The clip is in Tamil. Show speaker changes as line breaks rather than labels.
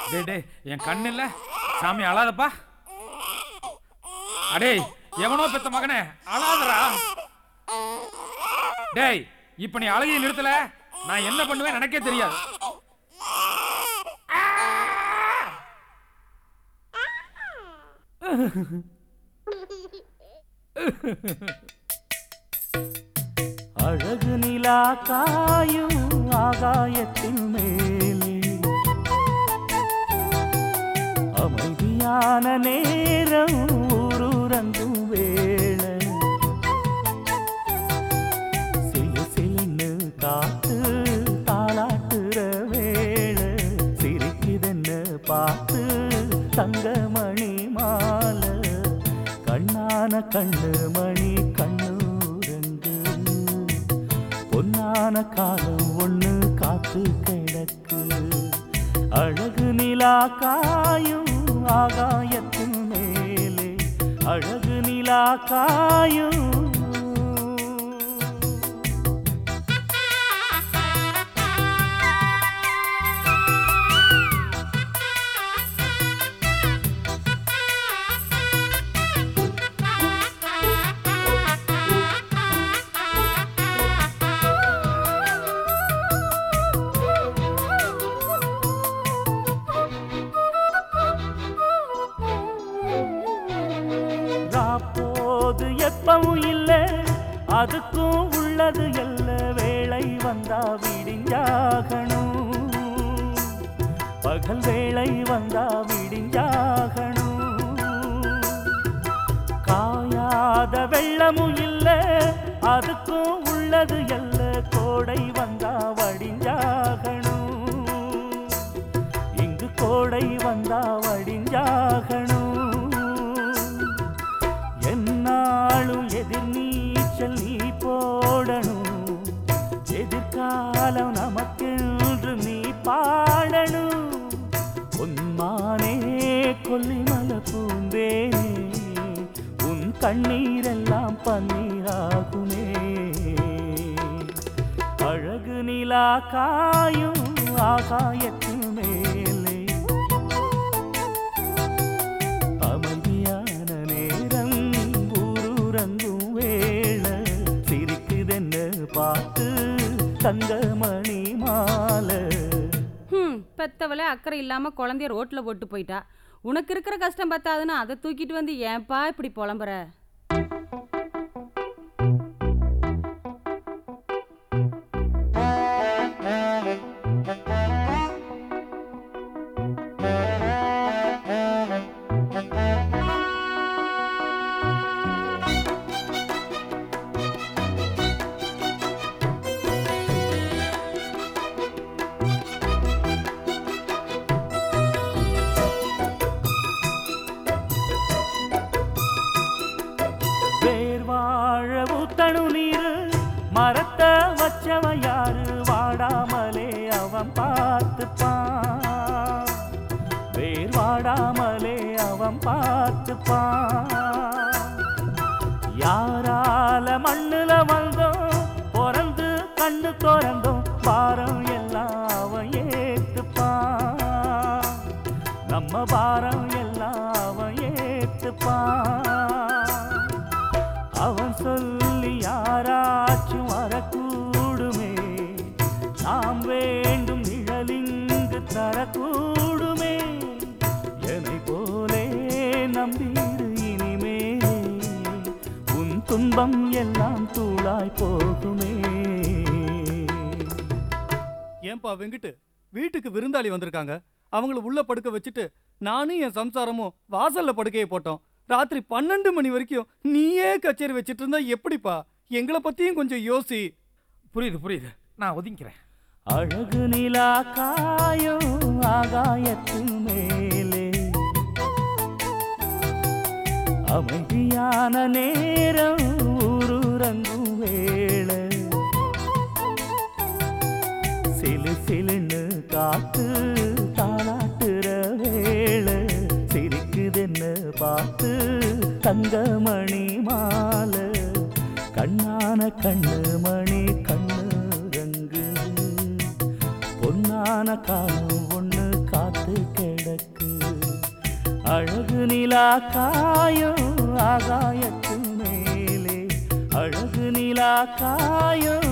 டேய் டேய் என் கண்ணு இல்ல சாமி அழாதப்பா அடேய் எவனோ பெத்த மகனே அழாதடா டேய் இப்ப நீ அழகிய நிறுத்தல நான் என்ன பண்ணுவேன் எனக்கே தெரியாது
அழகு நிலா காயும் ஆகாயத்தின் மேலே அமைதியான நேரம் ஊரூரங்கும் வேளை சிலு சிலுன்னு காத்து தாளாட்டுற வேளை சிரிக்குதுன்னு பார்த்து தங்கமணி மாலை கண்ணான கண்ணு மணி கண்ணூரங்கு பொன்னான காலம் ஒண்ணு காத்து கிடக்கு அழகு நிலா காயும் ஆகாயத்தின் மேலே அழகு நிலா காயும் ராப்போது எப்பவும் இல்ல அதுக்கும் உள்ளது எல்ல வேளை வந்தா விடிஞ்சாகணும் பகல் வேளை வந்தா விடிஞ்சாகணும் காயாத வெள்ளமும் இல்ல அதுக்கும் உள்ளது எல்ல கோடை வந்தா வடிஞ்சாகணும் இங்கு கோடை வந்தா வடிஞ்சாகணும் என்னாலும் எதிர் நீச்சல் நீ போடணும் எதிர்காலம் நமக்கென்று நீ பாடணும் உன்மானே கொல்லிமல பூந்தேனே உன் கண்ணீரெல்லாம் பன்னீராகுமே அழகு நிலா காயும் ஆகாயத்தின் மேலே அமைதியான நேரம் ஊரூரங்கும் வேளை சிரிக்குதென்ன பார்த்து தங்கமணி மாலை
ஹம் பெத்தவளே அக்கறை இல்லாம குழந்தைய ரோட்ல போட்டு போயிட்டா உனக்கு இருக்கிற கஷ்டம் பத்தாதுன்னு அதை தூக்கிட்டு வந்து ஏன்பா இப்படி புலம்புற
வேர் வாழ ஊத்தணு நீரு மரத்தை வச்சவன் யாரு வாடாமலே அவன் பார்த்துப்பான் வேர் வாடாமலே அவன் பார்த்துப்பான் யாரால மண்ணுல வந்தோம் பிறந்து கண்ணு திறந்தோம் பாரம் எல்லாம் அவன் ஏத்துப்பான் நம்ம பாரம் எல்லாம் அவன் ஏத்துப்பான் அவன் சொல்லி யாராச்சும் வரக்கூடுமே நாம் வேண்டும் நிழலிங்கு தரக்கூடுமே என்னை போலே நம்பீரு இனிமே உன் துன்பம் எல்லாம் தூளாய் போகுமே
ஏன்பா வெங்கிட்டு வீட்டுக்கு விருந்தாளி வந்திருக்காங்க அவங்கள உள்ள படுக்க வச்சுட்டு நானும் என் சம்சாரமும் வாசல்ல படுக்கையை போட்டோம் ராத்திரி பன்னெண்டு மணி வரைக்கும் நீயே கச்சேரி வச்சிட்டு இருந்தா எப்படிப்பா எங்களை பத்தியும் கொஞ்சம் யோசி
புரியுது புரியுது நான் ஒதுங்கிக்கிறேன்
அழகு நிலா காயும் ஆகாயத்தின் மேலே அமைதியான நேரம் ஊரூரங்கும் வேளை சிலு சிலுன்னு காத்து தாளாட்டுற வேளை சிரிக்குதுன்னு பார்த்து தங்கமணி மாலை கண்ணான கண்ணு மணி கண்ணு ரங்கு பொன்னான காலம் ஒண்ணு காத்து கிட அழகு நிலா காயும் ஆகாயத்து மேலே அழகு நிலா காயும்